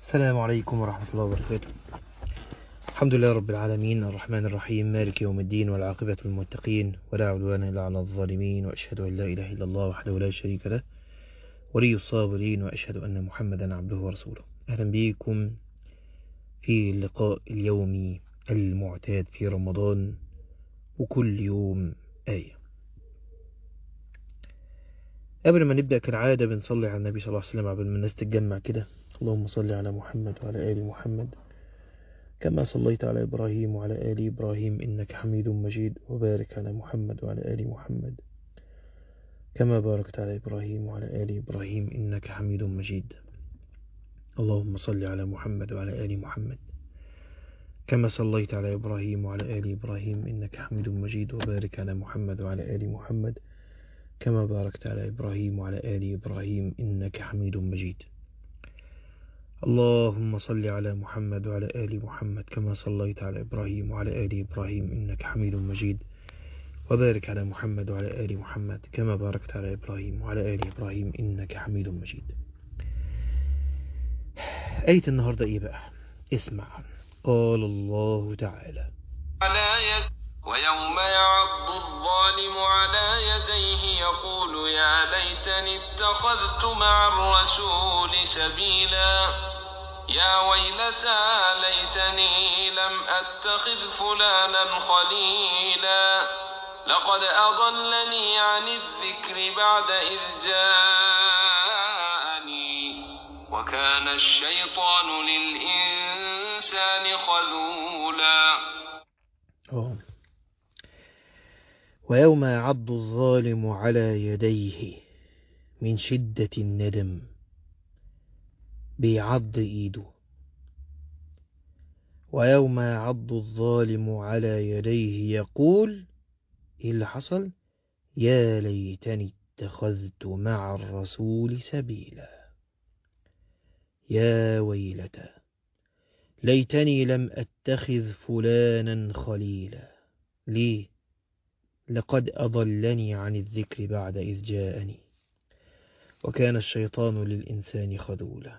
السلام عليكم ورحمة الله وبركاته الحمد لله رب العالمين الرحمن الرحيم مالك يوم الدين والعاقبة للمتقين ولا عدوان إلا على الظالمين وأشهد أن لا إله إلا الله وحده لا شريك له ولي الصابرين وأشهد أن محمدا عبده ورسوله أهلا بكم في اللقاء اليومي المعتاد في رمضان وكل يوم آية قبل ما نبدأ كالعادة بنصلي على النبي صلى الله عليه وسلم قبل ما الناس تتجمع كده اللهم صل على محمد وعلى آل محمد كما صليت على إبراهيم وعلى آل إبراهيم إنك حميد مجيد وبارك على محمد وعلى آل محمد كما باركت على إبراهيم وعلى آل إبراهيم إنك حميد مجيد اللهم صل على محمد وعلى آل محمد كما صليت على إبراهيم وعلى آل إبراهيم إنك حميد مجيد وبارك على محمد وعلى آل محمد كما باركت على إبراهيم وعلى آل إبراهيم إنك حميد مجيد اللهم صل على محمد وعلى آل محمد كما صليت على إبراهيم وعلى آل إبراهيم إنك حميد مجيد وبارك على محمد وعلى آل محمد كما باركت على إبراهيم وعلى آل إبراهيم إنك حميد مجيد آية النهاردة إيه بقى اسمع قال الله تعالى على يد ويوم يعض الظالم على يديه يقول يا ليتني اتخذت مع الرسول سبيلا يا ويلتى ليتني لم اتخذ فلانا خليلا لقد اضلني عن الذكر بعد اذ جاءني وكان الشيطان للانسان خذولا أوه. ويوم يعض الظالم على يديه من شدة الندم بيعض ايده ويوم يعض الظالم على يديه يقول ايه اللي حصل يا ليتني اتخذت مع الرسول سبيلا يا ويلتى ليتني لم اتخذ فلانا خليلا ليه لقد أضلني عن الذكر بعد إذ جاءني وكان الشيطان للإنسان خذولا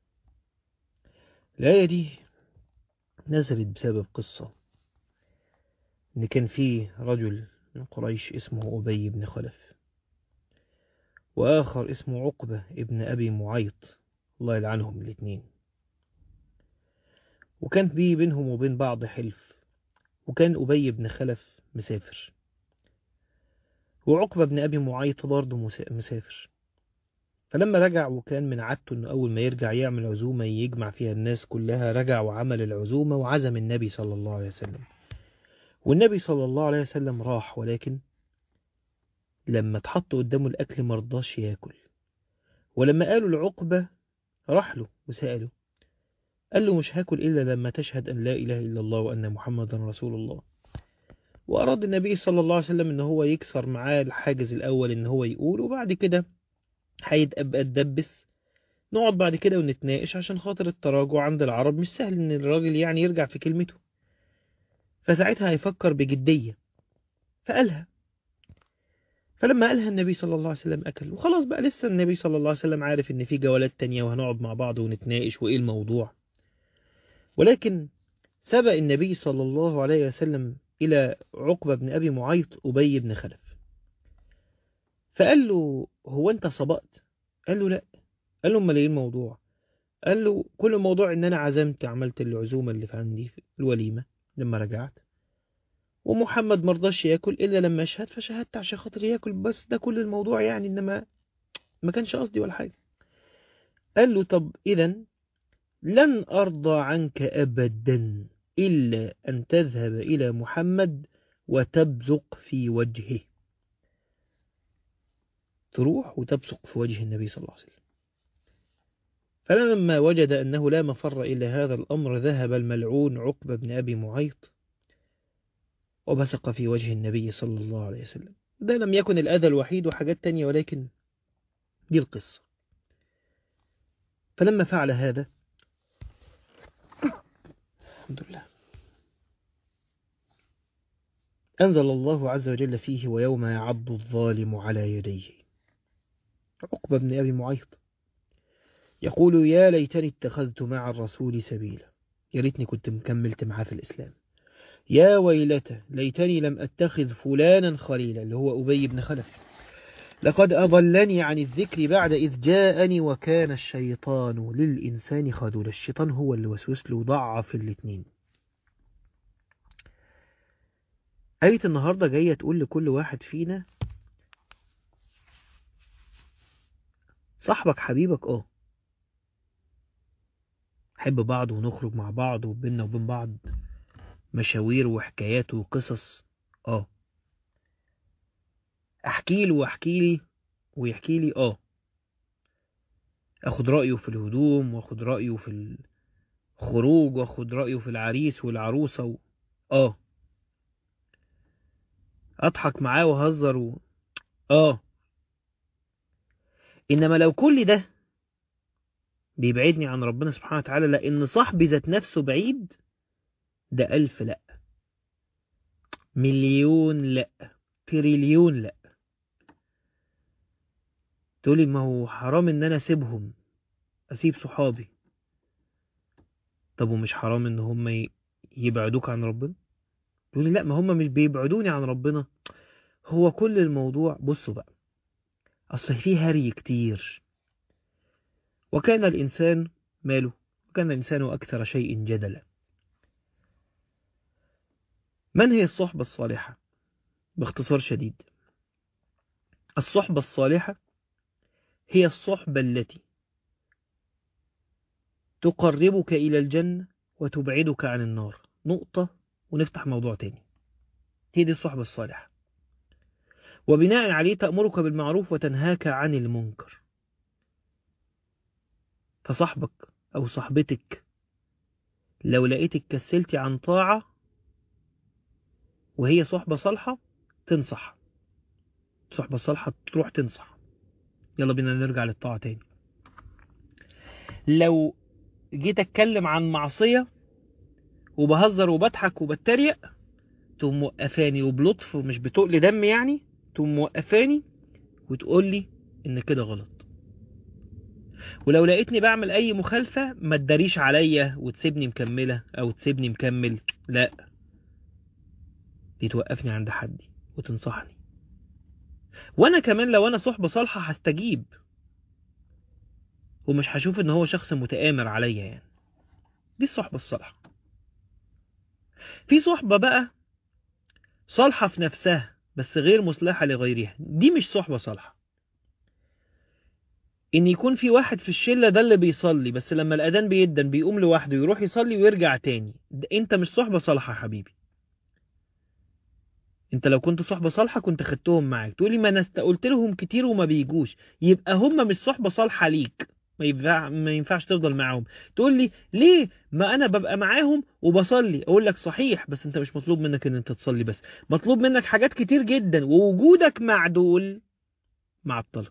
الآية دي نزلت بسبب قصة إن كان فيه رجل من قريش اسمه أبي بن خلف وآخر اسمه عقبة ابن أبي معيط الله يلعنهم الاثنين وكان في بينهم وبين بعض حلف وكان أبي بن خلف مسافر وعقبة بن أبي معيط برضه مسافر فلما رجع وكان من عادته أنه أول ما يرجع يعمل عزومة يجمع فيها الناس كلها رجع وعمل العزومة وعزم النبي صلى الله عليه وسلم والنبي صلى الله عليه وسلم راح ولكن لما اتحط قدامه الأكل مرضاش ياكل ولما قالوا العقبة راح له وسأله قال له مش هاكل إلا لما تشهد أن لا إله إلا الله وأن محمدا رسول الله وأراد النبي صلى الله عليه وسلم إن هو يكسر معاه الحاجز الأول إن هو يقول وبعد كده هيتبقى تدبس نقعد بعد كده ونتناقش عشان خاطر التراجع عند العرب مش سهل إن الراجل يعني يرجع في كلمته فساعتها هيفكر بجدية فقالها فلما قالها النبي صلى الله عليه وسلم أكل وخلاص بقى لسه النبي صلى الله عليه وسلم عارف إن في جولات تانية وهنقعد مع بعض ونتناقش وإيه الموضوع ولكن سبق النبي صلى الله عليه وسلم إلى عقبة بن أبي معيط أبي بن خلف فقال له هو أنت سبقت قال له لا قال له أمال إيه الموضوع قال له كل الموضوع إن أنا عزمت عملت العزومة اللي في عندي في الوليمة لما رجعت ومحمد مرضاش ياكل إلا لما أشهد فشهدت عشان خاطر ياكل بس ده كل الموضوع يعني إنما ما كانش قصدي ولا حاجة قال له طب إذا لن أرضى عنك أبدا إلا أن تذهب إلى محمد وتبزق في وجهه تروح وتبصق في وجه النبي صلى الله عليه وسلم فلما وجد أنه لا مفر إلا هذا الأمر ذهب الملعون عقبة بن أبي معيط وبصق في وجه النبي صلى الله عليه وسلم ده لم يكن الأذى الوحيد وحاجات تانية ولكن دي القصة فلما فعل هذا الحمد لله أنزل الله عز وجل فيه ويوم يعض الظالم على يديه عقبة بن أبي معيط يقول يا ليتني اتخذت مع الرسول سبيلا يا ريتني كنت مكملت معاه في الإسلام يا ويلتى ليتني لم أتخذ فلانا خليلا اللي هو أبي بن خلف لقد أضلني عن الذكر بعد إذ جاءني وكان الشيطان للإنسان خذولا الشيطان هو اللي وسوس له ضعف الاتنين آية النهاردة جاية تقول لكل واحد فينا صاحبك حبيبك اه نحب بعض ونخرج مع بعض وبيننا وبين بعض مشاوير وحكايات وقصص اه احكي له واحكي لي ويحكي لي اه اخد رايه في الهدوم واخد رايه في الخروج واخد رايه في العريس والعروسه و... اه اضحك معاه واهزر و... اه انما لو كل ده بيبعدني عن ربنا سبحانه وتعالى لان صاحبي ذات نفسه بعيد ده ألف لأ مليون لأ تريليون لأ تقولي ما هو حرام ان انا اسيبهم اسيب صحابي طب ومش حرام ان هم ي- يبعدوك عن ربنا تقولي لا ما هم مش بيبعدوني عن ربنا هو كل الموضوع بصوا بقى اصل فيه هري كتير وكان الانسان ماله وكان الانسان اكثر شيء جدلا من هي الصحبة الصالحة باختصار شديد الصحبة الصالحة هي الصحبة التي تقربك إلى الجنة وتبعدك عن النار نقطة ونفتح موضوع تاني هي دي الصحبة الصالحة وبناء عليه تأمرك بالمعروف وتنهاك عن المنكر فصاحبك أو صاحبتك لو لقيتك كسلتي عن طاعة وهي صحبة صالحة تنصح صحبة صالحة تروح تنصح يلا بينا نرجع للطاعة تاني لو جيت اتكلم عن معصية وبهزر وبضحك وبتريق تقوم موقفاني وبلطف ومش بتقل دم يعني تقوم موقفاني وتقول لي ان كده غلط ولو لقيتني بعمل اي مخالفة ما تداريش عليا وتسيبني مكملة او تسيبني مكمل لا دي توقفني عند حدي وتنصحني وانا كمان لو انا صحبة صالحة هستجيب ومش هشوف ان هو شخص متآمر عليا يعني دي الصحبة الصالحة في صحبة بقى صالحة في نفسها بس غير مصلحة لغيرها دي مش صحبة صالحة ان يكون في واحد في الشلة ده اللي بيصلي بس لما الاذان بيدن بيقوم لوحده يروح يصلي ويرجع تاني ده انت مش صحبة صالحة يا حبيبي انت لو كنت صحبة صالحة كنت خدتهم معاك تقولي ما انا قلت لهم كتير وما بيجوش يبقى هم مش صحبة صالحة ليك ما ينفع ما ينفعش تفضل معاهم تقول لي ليه ما انا ببقى معاهم وبصلي اقول لك صحيح بس انت مش مطلوب منك ان انت تصلي بس مطلوب منك حاجات كتير جدا ووجودك مع دول معطلك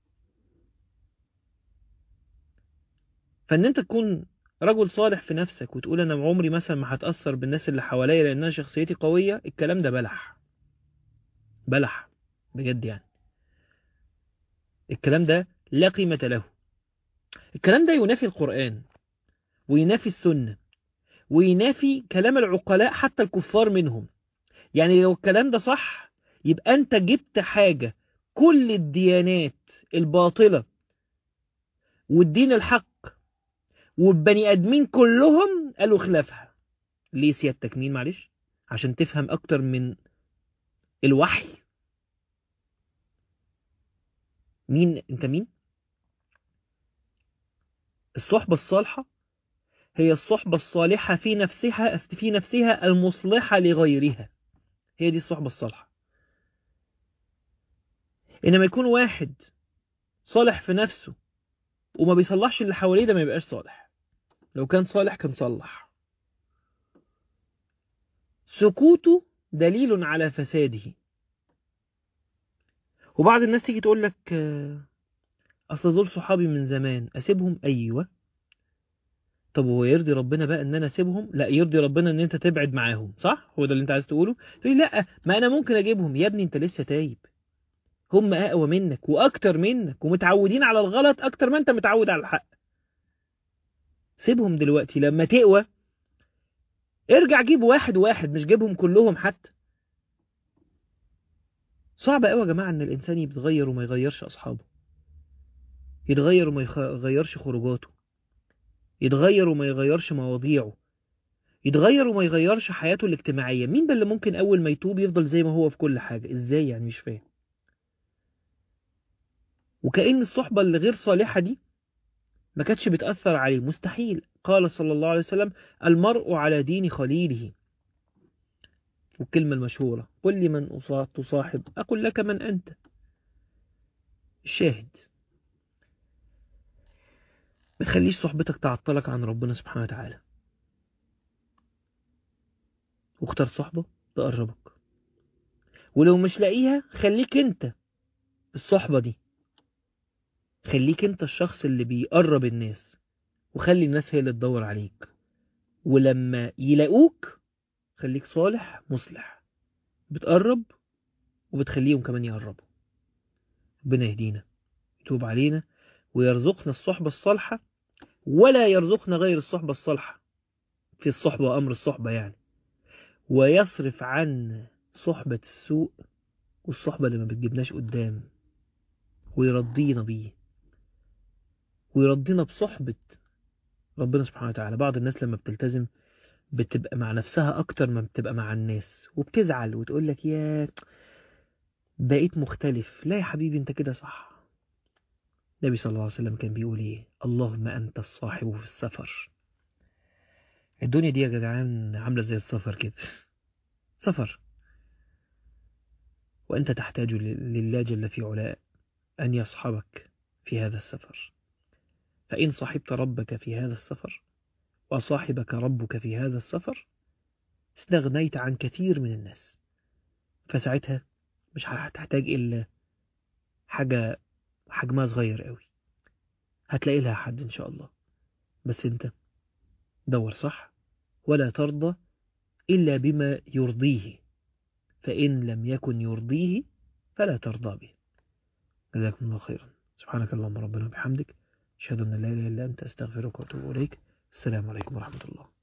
فان انت تكون رجل صالح في نفسك وتقول انا عمري مثلا ما هتاثر بالناس اللي حواليا لان انا شخصيتي قويه الكلام ده بلح بلح بجد يعني الكلام ده لا قيمه له الكلام ده ينافي القرآن وينافي السنة وينافي كلام العقلاء حتى الكفار منهم يعني لو الكلام ده صح يبقى أنت جبت حاجة كل الديانات الباطلة والدين الحق والبني آدمين كلهم قالوا خلافها ليه سيادتك مين معلش عشان تفهم أكتر من الوحي مين انت مين الصحبة الصالحة هي الصحبة الصالحة في نفسها في نفسها المصلحة لغيرها هي دي الصحبة الصالحة إنما يكون واحد صالح في نفسه وما بيصلحش اللي حواليه ده ما يبقاش صالح لو كان صالح كان صلح سكوته دليل على فساده وبعض الناس تيجي تقول لك آه، اصل دول صحابي من زمان اسيبهم ايوه طب هو يرضي ربنا بقى ان انا اسيبهم لا يرضي ربنا ان انت تبعد معاهم صح هو ده اللي انت عايز تقوله تقول لي لا ما انا ممكن اجيبهم يا ابني انت لسه تايب هم اقوى منك واكتر منك ومتعودين على الغلط اكتر ما انت متعود على الحق سيبهم دلوقتي لما تقوى ارجع جيب واحد واحد مش جيبهم كلهم حتى صعب قوي يا جماعة ان الانسان يتغير وما يغيرش اصحابه يتغير وما يغيرش خروجاته يتغير وما يغيرش مواضيعه يتغير وما يغيرش حياته الاجتماعية مين بل اللي ممكن اول ما يتوب يفضل زي ما هو في كل حاجة ازاي يعني مش فاهم وكأن الصحبة اللي غير صالحة دي ما كانتش بتأثر عليه مستحيل قال صلى الله عليه وسلم المرء على دين خليله والكلمة المشهورة قل لي من تصاحب أقول لك من أنت الشاهد ما تخليش صحبتك تعطلك عن ربنا سبحانه وتعالى واختار صحبة تقربك ولو مش لاقيها خليك انت الصحبة دي خليك انت الشخص اللي بيقرب الناس وخلي الناس هي اللي تدور عليك ولما يلاقوك خليك صالح مصلح بتقرب وبتخليهم كمان يقربوا ربنا يهدينا يتوب علينا ويرزقنا الصحبة الصالحة ولا يرزقنا غير الصحبة الصالحة في الصحبة وأمر الصحبة يعني ويصرف عن صحبة السوء والصحبة اللي ما بتجيبناش قدام ويرضينا بيه ويرضينا بصحبة ربنا سبحانه وتعالى بعض الناس لما بتلتزم بتبقى مع نفسها أكتر ما بتبقى مع الناس وبتزعل وتقول لك يا بقيت مختلف لا يا حبيبي انت كده صح النبي صلى الله عليه وسلم كان بيقول ايه اللهم أنت الصاحب في السفر الدنيا دي يا جدعان عاملة زي السفر كده سفر وأنت تحتاج لله جل في علاء أن يصحبك في هذا السفر فإن صحبت ربك في هذا السفر وصاحبك ربك في هذا السفر استغنيت عن كثير من الناس فساعتها مش هتحتاج إلا حاجة حجمها صغير قوي هتلاقي لها حد إن شاء الله بس أنت دور صح ولا ترضى إلا بما يرضيه فإن لم يكن يرضيه فلا ترضى به جزاكم الله خيرا سبحانك اللهم ربنا وبحمدك أشهد أن لا إله إلا أنت أستغفرك وأتوب إليك السلام عليكم ورحمة الله